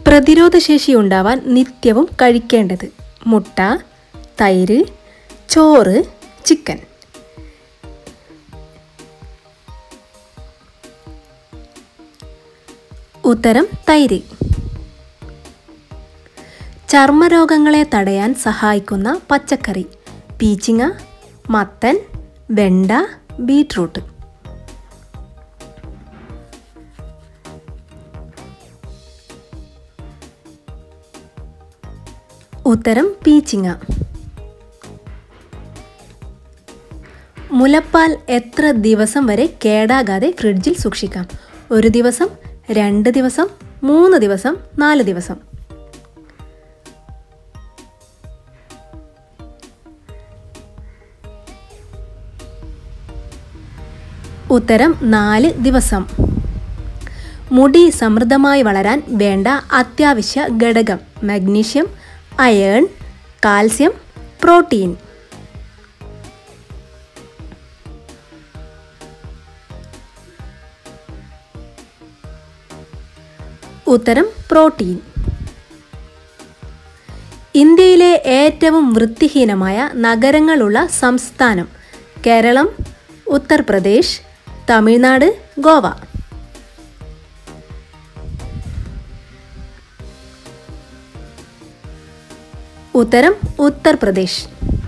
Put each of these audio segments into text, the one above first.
പ്രതിരോധശേഷി ഉണ്ടാവാൻ നിത്യവും കഴിക്കേണ്ടത് മുട്ട തൈര് ചോറ് ചിക്കൻ ഉത്തരം തൈര് ചർമ്മരോഗങ്ങളെ തടയാൻ സഹായിക്കുന്ന പച്ചക്കറി പീച്ചിങ്ങ മത്തൻ വെണ്ട ബീട്രൂട്ട് ഉത്തരം പീച്ചിങ്ങ മുലപ്പാൽ എത്ര ദിവസം വരെ കേടാകാതെ ഫ്രിഡ്ജിൽ സൂക്ഷിക്കാം ഒരു ദിവസം രണ്ട് ദിവസം മൂന്ന് ദിവസം നാല് ദിവസം ഉത്തരം നാല് ദിവസം മുടി സമൃദ്ധമായി വളരാൻ വേണ്ട അത്യാവശ്യ ഘടകം മഗ്നീഷ്യം അയേൺ കാൽസ്യം പ്രോട്ടീൻ ഉത്തരം പ്രോട്ടീൻ ഇന്ത്യയിലെ ഏറ്റവും വൃത്തിഹീനമായ നഗരങ്ങളുള്ള സംസ്ഥാനം കേരളം ഉത്തർപ്രദേശ് തമിഴ്നാട് ഗോവ ഉത്തരം ഉത്തർപ്രദേശ്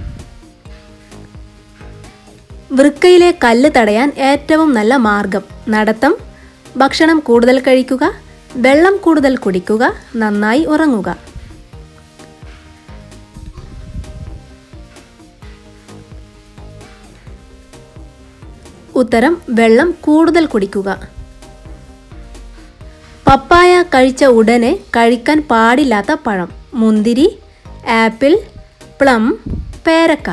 വൃക്കയിലെ കല്ല് തടയാൻ ഏറ്റവും നല്ല മാർഗം നടത്തം ഭക്ഷണം കൂടുതൽ കഴിക്കുക വെള്ളം കൂടുതൽ കുടിക്കുക നന്നായി ഉറങ്ങുക ഉത്തരം വെള്ളം കൂടുതൽ കുടിക്കുക പപ്പായ കഴിച്ച ഉടനെ കഴിക്കാൻ പാടില്ലാത്ത പഴം മുന്തിരി ആപ്പിൾ പ്ലം പേരക്ക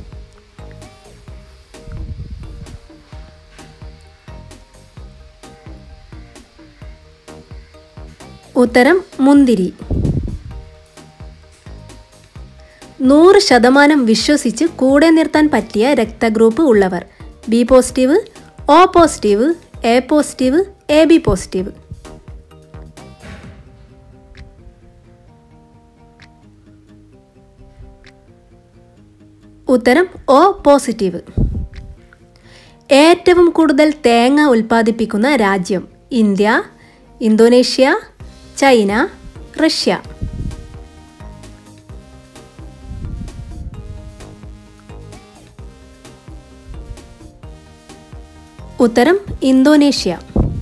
ഉത്തരം മുന്തിരി നൂറ് ശതമാനം വിശ്വസിച്ച് കൂടെ നിർത്താൻ പറ്റിയ രക്തഗ്രൂപ്പ് ഉള്ളവർ B positive O positive A positive A B positive ഉത്തരം ഒ പോസിറ്റീവ് ഏറ്റവും കൂടുതൽ തേങ്ങ ഉൽപ്പാദിപ്പിക്കുന്ന രാജ്യം ഇന്ത്യ ഇന്തോനേഷ്യ ചൈന റഷ്യ ഉത്തരം ഇന്തോനേഷ്യ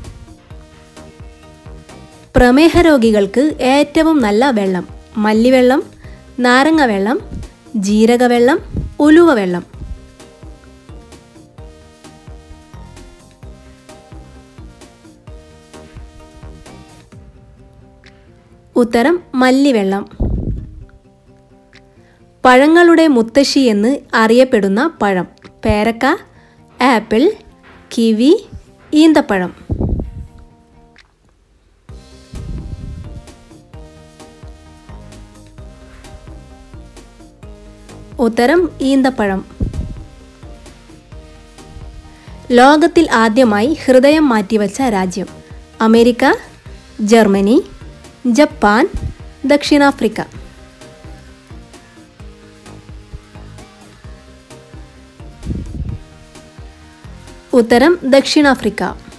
പ്രമേഹ രോഗികൾക്ക് ഏറ്റവും നല്ല വെള്ളം മല്ലിവെള്ളം നാരങ്ങ വെള്ളം ജീരകവെള്ളം ഉലുവ വെള്ളം ഉത്തരം മല്ലിവെള്ളം പഴങ്ങളുടെ മുത്തശ്ശി എന്ന് അറിയപ്പെടുന്ന പഴം പേരക്ക ആപ്പിൾ കിവി ഈന്തപ്പഴം ഉത്തരം ഈന്തപ്പഴം ലോകത്തിൽ ആദ്യമായി ഹൃദയം മാറ്റിവച്ച രാജ്യം അമേരിക്ക ജർമ്മനി ജപ്പാൻ ദക്ഷിണാഫ്രിക്ക ഉത്തരം ദക്ഷിണാഫ്രിക്ക